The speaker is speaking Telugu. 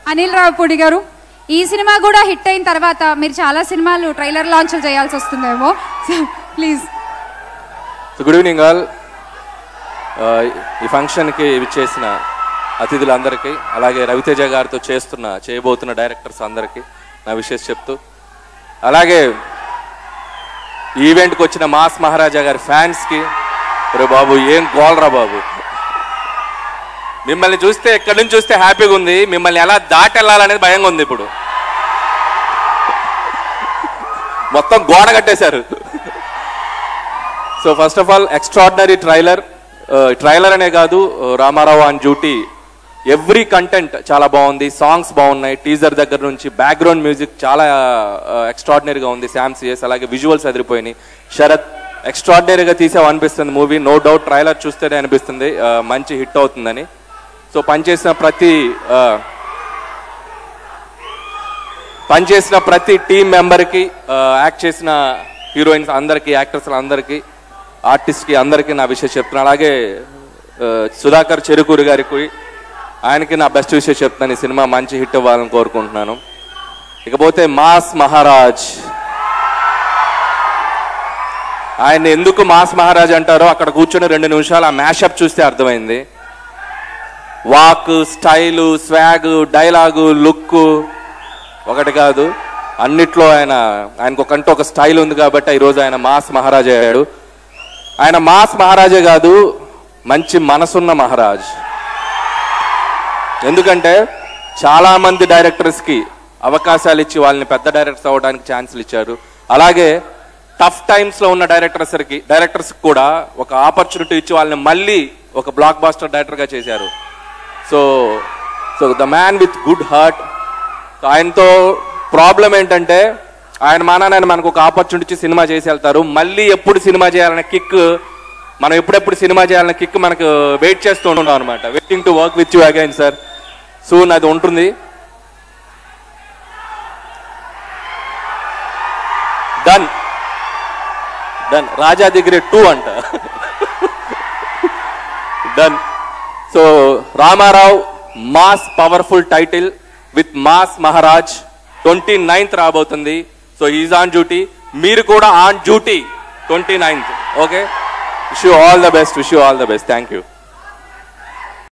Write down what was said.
అనిల్ రావుపూడి గారు ఈ సినిమా కూడా హిట్ అయిన తర్వాత మీరు చాలా సినిమాలు ట్రైలర్ లాంచ్ చేయాల్సి వస్తుందేమో please so good evening all ఈ ఫంక్షన్కి చేసిన అతిథులందరికీ అలాగే రవితేజ గారితో చేస్తున్న చేయబోతున్న డైరెక్టర్స్ అందరికీ నా విషయం చెప్తూ అలాగే ఈ ఈవెంట్కి వచ్చిన మాస్ మహారాజా గారి ఫ్యాన్స్కి రే బాబు ఏం గోల్రా బాబు మిమ్మల్ని చూస్తే ఎక్కడి నుంచి చూస్తే హ్యాపీగా ఉంది మిమ్మల్ని ఎలా దాటి వెళ్ళాలనేది భయంగా ఉంది ఇప్పుడు మొత్తం గోడ కట్టేశారు so first of all extraordinary trailer trailer అనే కాదు uh, Ramarao on duty every content చాలా బాగుంది సాంగ్స్ బాగున్నాయి టీజర్ దగ్గర నుంచి బ్యాక్గ్రౌండ్ మ్యూజిక్ చాలా ఎక్స్ట్రాడినరీగా ఉంది శామ్ సిఎస్ అలాగే విజువల్స్ ఎదిరిపోయినాయి శరత్ ఎక్స్ట్రాడినరీగా తీసావు అనిపిస్తుంది మూవీ నో డౌట్ ట్రైలర్ చూస్తేనే అనిపిస్తుంది uh, మంచి హిట్ అవుతుందని సో పనిచేసిన ప్రతి uh, పనిచేసిన ప్రతి టీం మెంబర్కి యాక్ట్ చేసిన హీరోయిన్స్ అందరికీ యాక్టర్స్ అందరికీ ఆర్టిస్ట్కి అందరికీ నా విషయం చెప్తున్నాను అలాగే ఆ, సుధాకర్ చెరుకూరి గారికి ఆయనకి నా బెస్ట్ విషయం చెప్తున్నాను ఈ సినిమా మంచి హిట్ అవ్వాలని కోరుకుంటున్నాను ఇకపోతే మాస్ మహారాజ్ ఆయన ఎందుకు మాస్ మహారాజ్ అంటారో అక్కడ కూర్చొని రెండు నిమిషాలు ఆ మ్యాషప్ చూస్తే అర్థమైంది walk style swag dialogue look ఒకటి కాదు అన్నిట్లో ఆయన ఆయనకు ఒకంటూ ఒక స్టైల్ ఉంది కాబట్టి ఈరోజు ఆయన మాస్ మహారాజా అయ్యాడు ఆయన మాస్ మహారాజే కాదు మంచి మనసున్న మహారాజ్ ఎందుకంటే చాలా మంది డైరెక్టర్స్ కి అవకాశాలు ఇచ్చి వాళ్ళని పెద్ద డైరెక్టర్స్ అవ్వడానికి ఛాన్సులు ఇచ్చారు అలాగే టఫ్ టైమ్స్ లో ఉన్న డైరెక్టర్స్ కి డైరెక్టర్స్ కూడా ఒక ఆపర్చునిటీ ఇచ్చి వాళ్ళని మళ్ళీ ఒక బ్లాక్ బాస్టర్ డైరెక్టర్ గా చేశారు so so the man with good heart ఆయనతో ప్రాబ్లం ఏంటంటే ఆయన మానాన్ని ఆయన మనకు ఒక ఆపర్చునిటీ సినిమా చేసి వెళ్తారు మళ్ళీ ఎప్పుడు సినిమా చేయాలనే కిక్ మనం ఎప్పుడెప్పుడు సినిమా చేయాలనే కిక్ మనకు వెయిట్ చేస్తూ ఉంటాం అనమాట waiting to work with you again sir soon అది ఉంటుంది డన్ డన్ రాజా దగ్గరే టూ అంట done so Ramarao mass powerful title with mass Maharaj twenty ninth రాబోతుంది సో ఈజ్ ఆన్ డ్యూటీ మీరు కూడా on duty twenty ninth okay wish you all the best wish you all the best thank you